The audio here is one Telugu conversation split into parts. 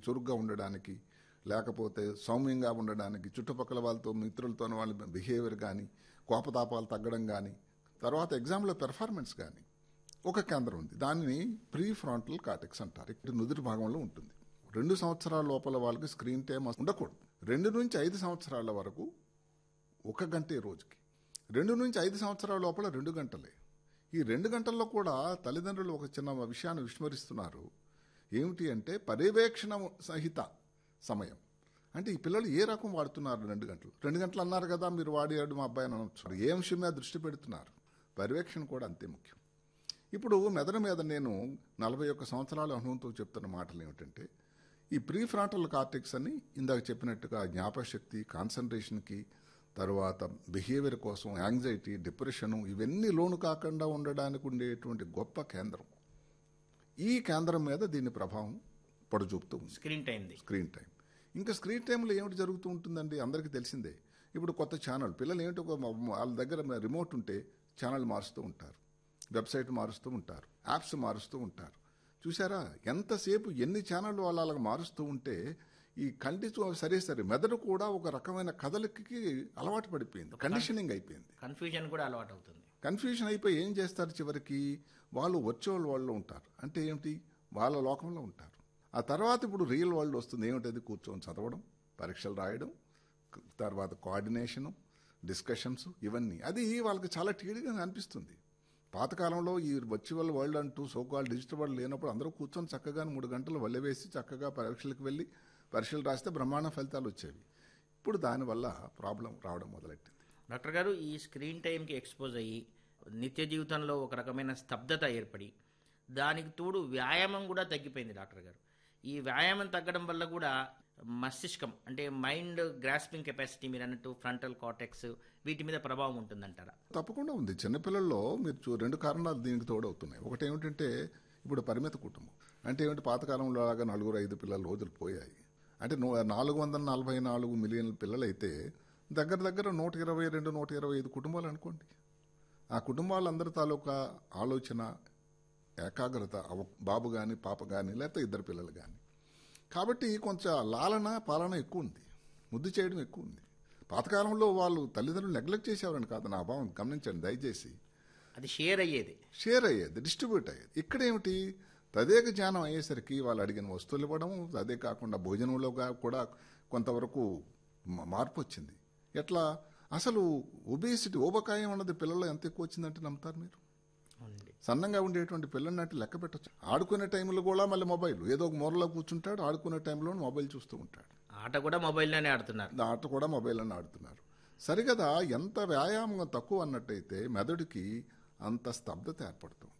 చురుగ్గా ఉండడానికి లేకపోతే సౌమ్యంగా ఉండడానికి చుట్టుపక్కల వాళ్ళతో మిత్రులతో వాళ్ళ బిహేవియర్ కానీ కోపతాపాలు తగ్గడం కానీ తర్వాత ఎగ్జామ్లో పెర్ఫార్మెన్స్ కానీ ఒక కేంద్రం ఉంది దానిని ప్రీ ఫ్రాంటల్ కార్టెక్స్ అంటారు ఇక్కడ నుదుటి భాగంలో ఉంటుంది రెండు సంవత్సరాల లోపల వాళ్ళకి స్క్రీన్ టైం ఉండకూడదు రెండు నుంచి ఐదు సంవత్సరాల వరకు ఒక గంటే రోజుకి రెండు నుంచి ఐదు సంవత్సరాల లోపల రెండు గంటలే ఈ రెండు గంటల్లో కూడా తల్లిదండ్రులు ఒక చిన్న విషయాన్ని విస్మరిస్తున్నారు ఏమిటి అంటే పర్యవేక్షణ సహిత సమయం అంటే ఈ పిల్లలు ఏ రకం వాడుతున్నారు రెండు గంటలు రెండు గంటలు అన్నారు కదా మీరు వాడాడు మా అబ్బాయి అని అనొచ్చు ఏ అంశం మీద దృష్టి పెడుతున్నారు పర్యవేక్షణ కూడా అంతే ముఖ్యం ఇప్పుడు మెదడు మీద నేను నలభై ఒక్క సంవత్సరాల అనుభవంతో చెప్తున్న మాటలు ఏమిటంటే ఈ ప్రీ ఫ్రాంటల్ కార్టెక్స్ అని ఇందాక చెప్పినట్టుగా జ్ఞాపశక్తి కాన్సన్ట్రేషన్కి తర్వాత బిహేవియర్ కోసం యాంగ్జైటీ డిప్రెషన్ ఇవన్నీ లోను కాకుండా ఉండడానికి ఉండేటువంటి గొప్ప కేంద్రం ఈ కేంద్రం మీద దీని ప్రభావం పడుచూపుతూ ఉంది స్క్రీన్ టైంది స్క్రీన్ టైం ఇంకా స్క్రీన్ టైంలో ఏమిటి జరుగుతూ ఉంటుందండి అందరికీ తెలిసిందే ఇప్పుడు కొత్త ఛానల్ పిల్లలు ఏమిటి ఒక వాళ్ళ దగ్గర రిమోట్ ఉంటే ఛానల్ మారుస్తూ ఉంటారు వెబ్సైట్ మారుస్తూ ఉంటారు యాప్స్ మారుస్తూ ఉంటారు చూసారా ఎంతసేపు ఎన్ని ఛానళ్ళు వాళ్ళు అలాగ మారుస్తూ ఉంటే ఈ కంటి చూ- సరే సరే మెదడు కూడా ఒక రకమైన కదలికకి అలవాటు పడిపోయింది కండిషనింగ్ అయిపోయింది కన్ఫ్యూజన్ కూడా అలవాటు అవుతుంది కన్ఫ్యూజన్ అయిపోయి ఏం చేస్తారు చివరికి వాళ్ళు వర్చువల్ వరల్డ్లో ఉంటారు అంటే ఏమిటి వాళ్ళ లోకంలో ఉంటారు ఆ తర్వాత ఇప్పుడు రియల్ వరల్డ్ వస్తుంది ఏమిటది కూర్చొని చదవడం పరీక్షలు రాయడం క- తర్వాత కోఆర్డినేషను డిస్కషన్స్ ఇవన్నీ అది వాళ్ళకి చాలా టీడీగా అనిపిస్తుంది పాతకాలంలో ఈ వర్చువల్ వరల్డ్ అంటూ సోకాల్ డిజిటల్ వరల్డ్ లేనప్పుడు అందరూ కూర్చొని చక్కగా మూడు గంటలు వల్లవేసి చక్కగా పరీక్షలకు వెళ్ళి పరీక్షలు రాస్తే బ్రహ్మాండ ఫలితాలు వచ్చేవి ఇప్పుడు దానివల్ల ప్రాబ్లం రావడం మొదలెట్టింది డాక్టర్ గారు ఈ స్క్రీన్ టైంకి ఎక్స్పోజ్ అయ్యి నిత్య జీవితంలో ఒక రకమైన స్తబ్దత ఏర్పడి దానికి తోడు వ్యాయామం కూడా తగ్గిపోయింది డాక్టర్ గారు ఈ వ్యాయామం తగ్గడం వల్ల కూడా మస్తిష్కం అంటే మైండ్ గ్రాస్పింగ్ కెపాసిటీ మీరు అన్నట్టు ఫ్రంటల్ కార్టెక్స్ వీటి మీద ప్రభావం ఉంటుందంటారా తప్పకుండా ఉంది చిన్నపిల్లల్లో మీరు చూ- రెండు కారణాలు దీనికి తోడవుతున్నాయి ఒకటి ఏమిటంటే ఇప్పుడు పరిమిత కుటుంబం అంటే ఏమిటి పాతకాలంలో లాగా నలుగురు ఐదు పిల్లలు రోజులు పోయాయి అంటే నూ- నాలుగు వందల నలభై నాలుగు మిలియన్ల పిల్లలైతే దగ్గర దగ్గర నూట ఇరవై రెండు నూట ఇరవై ఐదు కుటుంబాలు అనుకోండి ఆ కుటుంబాలందరి తాలూకా ఆలోచన ఏకాగ్రత అవ- బాబు కానీ పాప కానీ లేకపోతే ఇద్దరు పిల్లలు కానీ కాబట్టి కొంచెం లాలన పాలన ఎక్కువ ఉంది ముద్దు చేయడం ఎక్కువ ఉంది పాతకాలంలో వాళ్ళు తల్లిదండ్రులు నెగ్లెక్ట్ చేసేవారని కాదు నా భావం గమనించండి దయచేసి అది షేర్ అయ్యేది షేర్ అయ్యేది డిస్ట్రిబ్యూట్ అయ్యేది ఇక్కడ ఏమిటి తదేక జ్ఞానం అయ్యేసరికి వాళ్ళు అడిగిన వస్తువులు ఇవ్వడం అదే కాకుండా భోజనంలో గా- కూడా కొంతవరకు మ- మార్పు వచ్చింది ఎట్లా అసలు ఒబేసిటీ ఊబకాయం అన్నది పిల్లల్లో ఎంత ఎక్కువ వచ్చిందంటే నమ్ముతారు మీరు అవునండి సన్నంగా ఉండేటువంటి పిల్లల్ని అంటే లెక్క పెట్టచ్చు ఆడుకునే టైంలో కూడా మళ్ళీ మొబైల్ ఏదో ఒక మూలలో కూర్చుంటాడు ఆడుకునే టైంలో మొబైల్ చూస్తూ ఉంటాడు ఆట కూడా మొబైల్లోనే ఆడుతున్నారు ఆ ఆట కూడా మొబైల్ అని ఆడుతున్నారు సరిగదా ఎంత వ్యాయామం తక్కువ అన్నట్టయితే మెదడుకి అంత స్తబ్దత ఏర్పడుతూ ఉంటుంది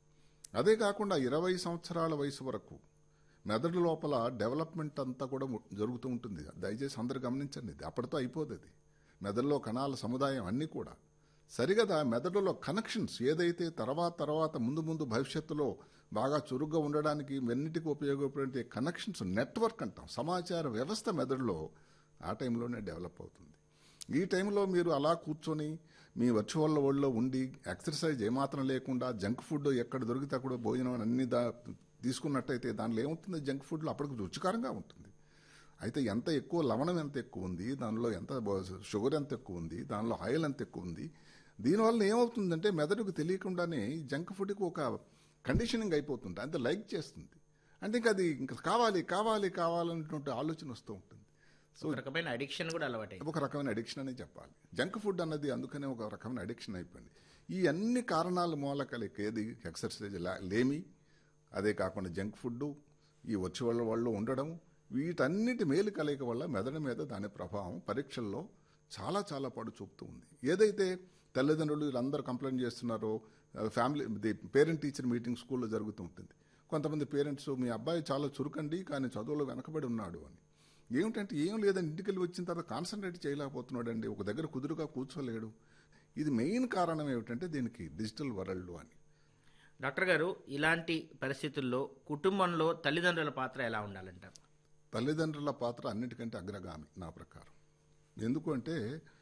అదే కాకుండా ఇరవై సంవత్సరాల వయసు వరకు మెదడు లోపల డెవలప్మెంట్ అంతా కూడా ము- జరుగుతూ ఉంటుంది దయచేసి అందరు గమనించండి ఇది అప్పటితో అయిపోదు అది మెదడులో కణాల సముదాయం అన్నీ కూడా సరిగదా మెదడులో కనెక్షన్స్ ఏదైతే తర్వాత తర్వాత ముందు ముందు భవిష్యత్తులో బాగా చురుగ్గా ఉండడానికి వెన్నిటికి ఉపయోగపడే కనెక్షన్స్ నెట్వర్క్ అంటాం సమాచార వ్యవస్థ మెదడులో ఆ టైంలోనే డెవలప్ అవుతుంది ఈ టైంలో మీరు అలా కూర్చొని మీ వర్చువల్ వరల్డ్లో ఉండి ఎక్సర్సైజ్ ఏమాత్రం లేకుండా జంక్ ఫుడ్ ఎక్కడ దొరికితే అక్కడ భోజనం అన్ని దా తీసుకున్నట్టయితే దానిలో ఏమవుతుంది జంక్ ఫుడ్లో అప్పటికి రుచికరంగా ఉంటుంది అయితే ఎంత ఎక్కువ లవణం ఎంత ఎక్కువ ఉంది దానిలో ఎంత బ- షుగర్ ఎంత ఎక్కువ ఉంది దానిలో ఆయిల్ ఎంత ఎక్కువ ఉంది దీనివల్ల ఏమవుతుందంటే మెదడుకు తెలియకుండానే ఈ జంక్ ఫుడ్కి ఒక కండిషనింగ్ అయిపోతుంది అంతే లైక్ చేస్తుంది అంటే ఇంకా అది ఇంకా కావాలి కావాలి కావాలనేటువంటి ఆలోచన వస్తూ ఉంటుంది సో ఒక రకమైన అడిక్షన్ కూడా అలవాటైంది ఒక రకమైన అడిక్షన్ అనే చెప్పాలి జంక్ ఫుడ్ అన్నది అందుకనే ఒక రకమైన అడిక్షన్ అయిపోయింది ఈ అన్ని కారణాల మూలకలకి ఏది ఎక్సర్సైజ్ లా- లేమి అదే కాకుండా జంక్ ఫుడ్ ఈ వర్చువల్ వరల్డ్లో ఉండడం వీటన్నిటి మేలు కలయిక వల్ల మెదడు మీద దాని ప్రభావం పరీక్షల్లో చాలా చాలా పడు చూపుతూ ఉంది ఏదైతే తల్లిదండ్రులు వీళ్ళందరూ కంప్లైంట్ చేస్తున్నారో ఫ్యామిలీ పేరెంట్ టీచర్ మీటింగ్ స్కూల్లో జరుగుతూ ఉంటుంది కొంతమంది పేరెంట్స్ మీ అబ్బాయి చాలా చురుకండి కానీ చదువులో వెనకబడి ఉన్నాడు అని ఏమిటంటే ఏం లేదండి ఇంటికి వెళ్ళి వచ్చిన తర్వాత కాన్సన్ట్రేట్ చేయలేకపోతున్నాడు అండి ఒక దగ్గర కుదురుగా కూర్చోలేడు ఇది మెయిన్ కారణం ఏమిటంటే దీనికి డిజిటల్ వరల్డ్ అని డాక్టర్ గారు ఇలాంటి పరిస్థితుల్లో కుటుంబంలో తల్లిదండ్రుల పాత్ర ఎలా ఉండాలంటారు తల్లిదండ్రుల పాత్ర అన్నిటికంటే అగ్రగామి నా ప్రకారం ఎందుకంటే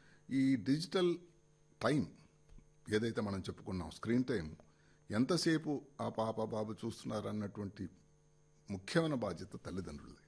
ఈ డిజిటల్ టైం ఏదైతే మనం చెప్పుకున్నాం స్క్రీన్ టైం ఎంతసేపు ఆ పాప బాబు చూస్తున్నారు అన్నటువంటి ముఖ్యమైన బాధ్యత తల్లిదండ్రులది